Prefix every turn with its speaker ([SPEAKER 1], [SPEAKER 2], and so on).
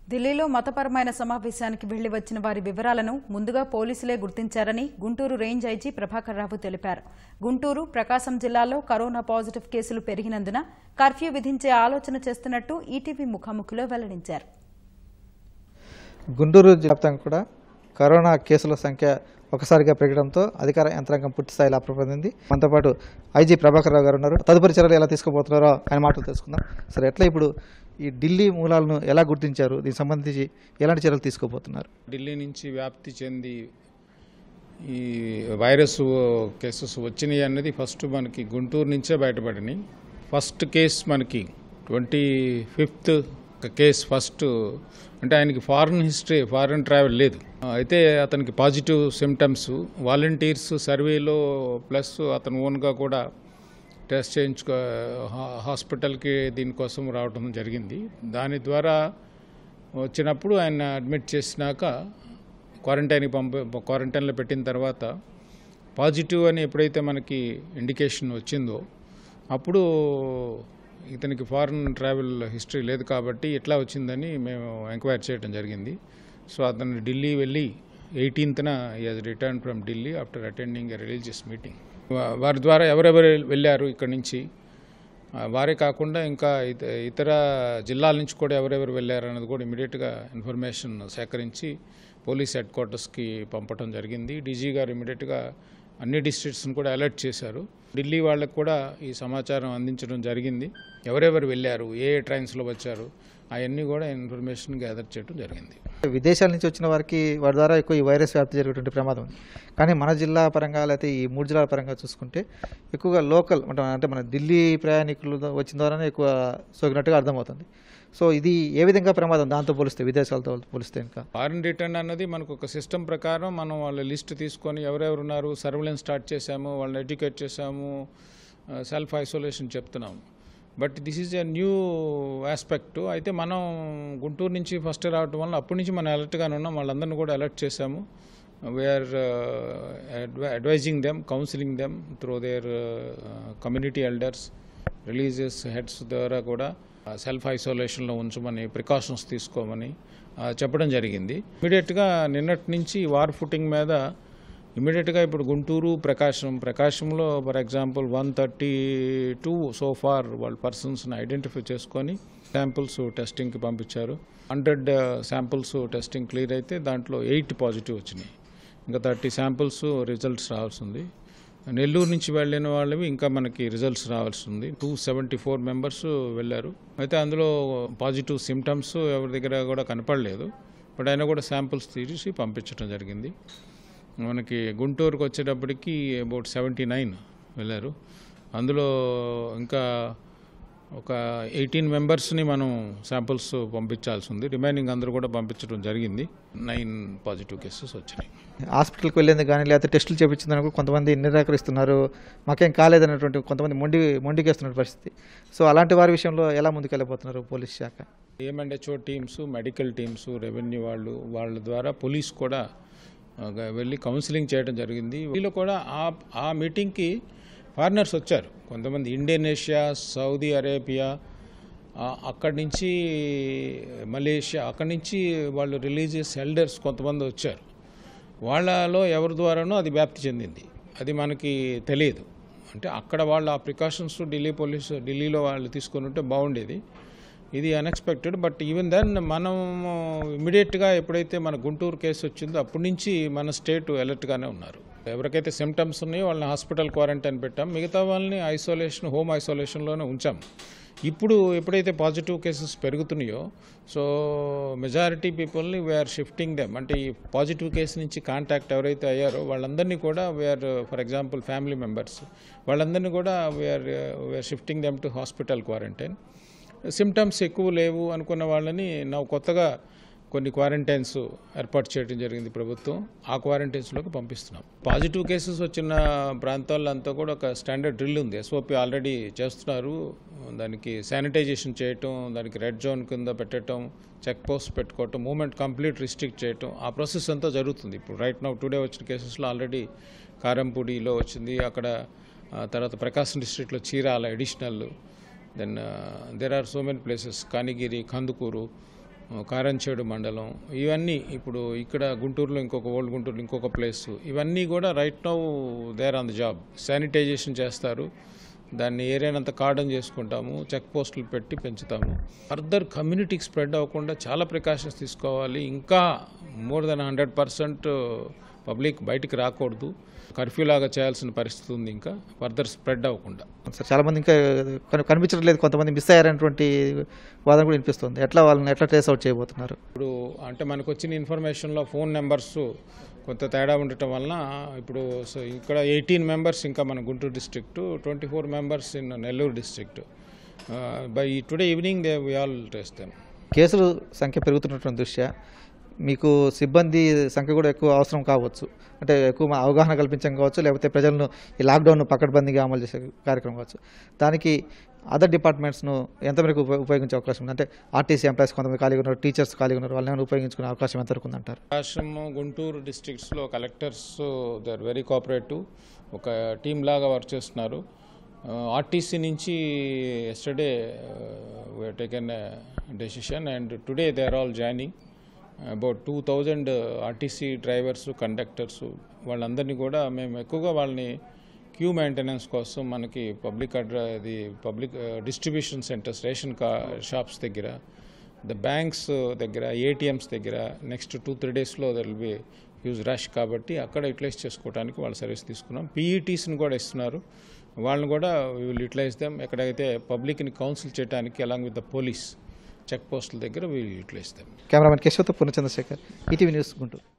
[SPEAKER 1] ఢిల్లీలో మతపరమైన సమావేశానికి వెళ్లి వచ్చిన వారి వివరాలను ముందుగా పోలీసులే గుర్తించారని గుంటూరు రేంజ్ ఐజీ ప్రభాకర్ రావు తెలిపారు గుంటూరు ప్రకాశం జిల్లాల్లో కరోనా పాజిటివ్ కేసులు పెరిగినందున కర్ఫ్యూ విధించే ఆలోచన చేస్తున్నట్టు ఈటీవీ ముఖాముఖిలో వెల్లడించారు
[SPEAKER 2] గుంటూరు జిల్లా వ్యాప్తంగా కూడా కరోనా కేసుల సంఖ్య ఒకసారిగా పెరగడంతో అధికార యంత్రాంగం పూర్తి స్థాయిలో అప్రమత్తింది మనతో పాటు ఐజీ ప్రభాకర్ రావు గారు ఉన్నారు తదుపరి చర్యలు ఎలా తీసుకోబోతున్నారో ఆయన మాటలు తెలుసుకుందాం సరే ఎట్లా ఇప్పుడు ఈ ఢిల్లీ మూలాలను ఎలా గుర్తించారు దీనికి సంబంధించి ఎలాంటి చర్యలు తీసుకోబోతున్నారు
[SPEAKER 3] ఢిల్లీ నుంచి వ్యాప్తి చెంది ఈ వైరస్ కేసెస్ వచ్చినాయి అన్నది ఫస్ట్ మనకి గుంటూరు నుంచే బయటపడినాయి ఫస్ట్ కేస్ మనకి ట్వంటీ ఫిఫ్త్ కేస్ ఫస్ట్ అంటే ఆయనకి ఫారెన్ హిస్టరీ ఫారెన్ ట్రావెల్ లేదు అయితే అతనికి పాజిటివ్ సిమ్టమ్స్ వాలంటీర్స్ సర్వేలో ప్లస్ అతను ఓన్గా కూడా టెస్ట్ చేయించుకో హా- హాస్పిటల్కి దీనికోసం రావడం జరిగింది దాని ద్వారా వచ్చినప్పుడు ఆయన అడ్మిట్ చేసినాక క్వారంటైన్కి పంప క్వారంటైన్లో పెట్టిన తర్వాత పాజిటివ్ అని ఎప్పుడైతే మనకి ఇండికేషన్ వచ్చిందో అప్పుడు ఇతనికి ఫారెన్ ట్రావెల్ హిస్టరీ లేదు కాబట్టి ఎట్లా వచ్చిందని మేము ఎంక్వైరీ చేయడం జరిగింది సో అతను ఢిల్లీ వెళ్ళి ఎయిటీన్త్న is return from Delhi after attending a religious meeting వారి ద్వారా ఎవరెవరు వెళ్ళారు ఇక్కడి నుంచి ఆ, వారే కాకుండా ఇంకా ఇత- ఇతర జిల్లాల నుంచి కూడా ఎవరెవరు వెళ్ళారు అన్నది కూడా ఇమీడియట్గా ఇన్ఫర్మేషన్ సేకరించి పోలీస్ హెడ్ క్వార్టర్స్కి పంపడం జరిగింది డీజీ గారు ఇమీడియట్గా అన్ని డిస్ట్రిక్ట్స్ని కూడా అలర్ట్ చేశారు ఢిల్లీ వాళ్ళకు కూడా ఈ సమాచారం అందించడం జరిగింది ఎవరెవరు వెళ్ళారు ఏ ఏ ట్రైన్స్లో వచ్చారు అవన్నీ కూడా ఇన్ఫర్మేషన్ గ్యాదర్ చేయడం జరిగింది
[SPEAKER 2] విదేశాల నుంచి వచ్చిన వారికి వారి ద్వారా ఎక్కువ ఈ వైరస్ వ్యాప్తి జరిగేటువంటి ప్రమాదం ఉంది కానీ మన జిల్లా పరంగా లేకపోతే ఈ మూడు జిల్లాల పరంగా చూసుకుంటే ఎక్కువగా లోకల్ అంటే అంటే మన ఢిల్లీ ప్రయాణికులు వచ్చిన ద్వారానే ఎక్కువ సోకినట్టుగా అర్థమవుతుంది సో ఇది ఏ విధంగా ప్రమాదం దాంతో పోలిస్తే విదేశాలతో పోలిస్తే ఇంకా
[SPEAKER 3] ఫారెన్ రిటర్న్ అన్నది మనకు ఒక సిస్టమ్ ప్రకారం మనం వాళ్ళ లిస్ట్ తీసుకొని ఎవరెవరు ఉన్నారు సర్వేలెన్స్ స్టార్ట్ చేశాము వాళ్ళని ఎడ్యుకేట్ చేశాము సెల్ఫ్ ఐసోలేషన్ చెప్తున్నాము but this is a new aspect అయితే మనం గుంటూరు నుంచి ఫస్ట్ రావటం వల్ల అప్పటి నుంచి మనం అలర్ట్గానే ఉన్నాం వాళ్ళందరినీ కూడా అలర్ట్ చేశాము we're advising them counselling them through there community elders religious heads ద్వారా కూడా సెల్ఫ్ ఐసోలేషన్లో ఉంచమని ప్రికాషన్స్ తీసుకోమని ఆ, చెప్పడం జరిగింది ఇమీడియట్గా నిన్నటి నుంచి వార్ ఫుటింగ్ మీద ఇమీడియట్గా ఇప్పుడు గుంటూరు ప్రకాశం ప్రకాశంలో for example one thirty two so far వాళ్ళ పర్సన్స్ని ఐడెంటిఫై చేసుకొని శాంపుల్స్ టెస్టింగ్కి పంపించారు హండ్రెడ్ శాంపుల్స్ టెస్టింగ్ క్లియర్ అయితే దాంట్లో ఎయిట్ పాజిటివ్ వచ్చినాయి ఇంకా థర్టీ శాంపుల్స్ రిజల్ట్స్ రావాల్సి ఉంది నెల్లూరు నుంచి వెళ్ళిన వాళ్ళవి ఇంకా మనకి రిజల్ట్స్ రావాల్సి ఉంది టూ సెవెంటీ ఫోర్ మెంబర్స్ వెళ్ళారు అయితే అందులో పాజిటివ్ సిమ్టమ్స్ ఎవరి దగ్గర కూడా కనపడలేదు బట్ అయినా కూడా శాంపుల్స్ తీసి పంపించడం జరిగింది మనకి గుంటూరుకు వచ్చేటప్పటికి అబౌట్ సెవెంటీ నైన్ వెళ్ళారు అందులో ఇంకా ఒక ఎయిటీన్ మెంబర్స్ని మనం శాంపుల్స్ పంపించాల్సి ఉంది రిమైనింగ్ అందరూ కూడా పంపించడం జరిగింది నైన్ పాజిటివ్ కేసెస్ వచ్చినాయి
[SPEAKER 2] హాస్పిటల్కి వెళ్ళేందుకు కానీ లేకపోతే టెస్టులు చేపించిందని కూడా కొంతమంది నిరాకరిస్తున్నారు మాకేం కాలేదన్నటువంటి కొంతమంది మొండి మొండికేస్తున్న పరిస్థితి సో అలాంటి వారి విషయంలో ఎలా ముందుకెళ్ళిపోతున్నారు పోలీస్ శాఖ
[SPEAKER 3] ఏమండెచ్ఓ టీమ్స్ మెడికల్ టీమ్స్ రెవెన్యూ వాళ్ళు వాళ్ళ ద్వారా పోలీస్ కూడా ఆ, వెళ్ళి కౌన్సిలింగ్ చేయడం జరిగింది వీళ్ళు కూడా ఆ ఆ మీటింగ్కి ఫారినర్స్ వచ్చారు కొంతమంది ఇండోనేషియా సౌదీ అరేబియా ఆ, అక్కడి నుంచి మలేషియా అక్కడి నుంచి వాళ్ళు రిలీజియస్ ఎల్డర్స్ కొంతమంది వచ్చారు వాళ్ళలో ఎవరి ద్వారానో అది వ్యాప్తి చెందింది అది మనకి తెలియదు అంటే అక్కడ వాళ్ళు ఆ ప్రికాషన్స్ ఢిల్లీ పోలీస్ ఢిల్లీలో వాళ్ళు తీసుకొని ఉంటే బాగుండేది ఇది అన్ఎక్స్పెక్టెడ్ బట్ ఈవెన్ దెన్ మనం ఇమీడియట్గా ఎప్పుడైతే మన గుంటూరు కేసు వచ్చిందో అప్పటి నుంచి మన స్టేట్ అలర్ట్గానే ఉన్నారు ఎవరికైతే సిమ్టమ్స్ ఉన్నాయో వాళ్ళని హాస్పిటల్ క్వారంటైన్ పెట్టాం మిగతా వాళ్ళని ఐసోలేషన్ హోమ్ ఐసోలేషన్లోనే ఉంచాం ఇప్పుడు ఎప్పుడైతే పాజిటివ్ కేసెస్ పెరుగుతున్నాయో సో మెజారిటీ పీపుల్ని వీఆర్ షిఫ్టింగ్ దెమ్ అంటే ఈ పాజిటివ్ కేసు నుంచి కాంటాక్ట్ ఎవరైతే అయ్యారో వాళ్ళందరినీ కూడా we're for example family members వాళ్ళందరినీ కూడా we're we're shifting them to hospital quarantine symptoms ఎక్కువ లేవు అనుకున్న వాళ్ళని నా కొత్తగా కొన్ని క్వారంటైన్స్ ఏర్పాటు చేయడం జరిగింది ప్రభుత్వం ఆ క్వారంటైన్స్లోకి పంపిస్తున్నాం పాజిటివ్ కేసెస్ వచ్చిన ప్రాంతాల్లో అంతా కూడా ఒక స్టాండర్డ్ డ్రిల్ ఉంది ఎస్ఓపి ఆల్రెడీ చేస్తున్నారు దానికి శానిటైజేషన్ చేయటం దానికి రెడ్ జోన్ కింద పెట్టడం చెక్ పోస్ట్ పెట్టుకోవటం మూమెంట్ కంప్లీట్ రిస్ట్రిక్ట్ చేయటం ఆ ప్రాసెస్ అంతా జరుగుతుంది ఇప్పుడు రైట్ నౌ టుడే వచ్చిన కేసెస్లో ఆల్రెడీ కారంపూడిలో వచ్చింది అక్కడ ఆ తర్వాత ప్రకాశం డిస్ట్రిక్ట్లో Chirala additional then there are so many places Kanigiri Kandukuru Karamchedu మండలం ఇవన్నీ ఇప్పుడు ఇక్కడ గుంటూరులో ఇంకొక ఓల్డ్ గుంటూరులో ఇంకొక ప్లేస్ ఇవన్నీ కూడా right now there on the job sanitization చేస్తారు దాన్ని ఏరియానంత కార్డన్ చేసుకుంటాము చెక్ పోస్టులు పెట్టి పెంచుతాము ఫర్దర్ కమ్యూనిటీకి స్ప్రెడ్ అవ్వకుండా చాలా ప్రికాషన్స్ తీసుకోవాలి ఇంకా more then hundred percent public బయటికి రాకూడదు కర్ఫ్యూ లాగా చేయాల్సిన పరిస్థితి ఉంది ఇంకా ఫర్దర్ స్ప్రెడ్ అవ్వకుండా
[SPEAKER 2] సార్ చాలా మంది ఇంకా కని- కనిపించడం లేదు కొంతమంది మిస్ అయ్యారనేటువంటి వాదన కూడా వినిపిస్తుంది ఎట్లా వాళ్ళని ఎట్లా ట్రేస్ అవుట్ చేయబోతున్నారు
[SPEAKER 3] ఇప్పుడు అంటే మనకు వచ్చిన ఇన్ఫర్మేషన్లో ఫోన్ నెంబర్స్ కొంత తేడా ఉండటం వలన ఇప్పుడు సో ఇక్కడ ఎయిటీన్ మెంబర్స్ ఇంకా మన Guntur district twenty four members in Nellore district by today evening they we all test them
[SPEAKER 2] కేసులు సంఖ్య పెరుగుతున్నటువంటి దృష్ట్యా మీకు సిబ్బంది సంఖ్య కూడా ఎక్కువ అవసరం కావచ్చు అంటే ఎక్కువ మా అవగాహన కల్పించడం కావచ్చు లేకపోతే ప్రజలను ఈ లాక్డౌన్ను పకడ్బందీగా అమలు చేసే కార్యక్రమం కావచ్చు దానికి అదర్ డిపార్ట్మెంట్స్ను ఎంతవరకు ఉప- ఉపయోగించే అవకాశం ఉంది అంటే ఆర్టీసీ ఎంప్లాయీస్ కొంతమంది ఖాళీగా ఉన్నారు టీచర్స్ ఖాళీగా ఉన్నారు వాళ్ళని ఏమైనా ఉపయోగించుకునే అవకాశం ఎంతవరకు ఉందంటారు
[SPEAKER 3] ప్రకాశం గుంటూరు డిస్ట్రిక్ట్స్లో collectors they are very cooperative ఒక టీమ్ లాగా వర్క్ చేస్తున్నారు ఆర్టీసీ నుంచి yesterday taken decision and today they are all joining about two thousand RTC drivers conductors వాళ్ళందరినీ కూడా మేము ఎక్కువగా వాళ్ళని క్యూ మెయింటెనెన్స్ కోసం మనకి పబ్లిక్ అడ్ర ఇది పబ్లిక్ డిస్ట్రిబ్యూషన్ సెంటర్స్ రేషన్ కా షాప్స్ దగ్గర ద బ్యాంక్స్ దగ్గర ఏటీఎంస్ దగ్గర నెక్స్ట్ టూ త్రీ డేస్లో there will be huge rush కాబట్టి అక్కడ యూటిలైజ్ చేసుకోవడానికి వాళ్ళ సర్వీస్ తీసుకున్నాం పీఈటీస్ని కూడా ఇస్తున్నారు వాళ్ళని కూడా విల్ యూటిలైజ్ దెమ్ ఎక్కడైతే పబ్లిక్ని కౌన్సిల్ చేయడానికి along with the police check పోస్టుల దగ్గర విల్ యూటిలైజ్ దెమ్
[SPEAKER 2] కెమెరామెన్ కేశవతో పూర్ణచంద్రశేఖర్ ఈటీవీ న్యూస్ గుంటూరు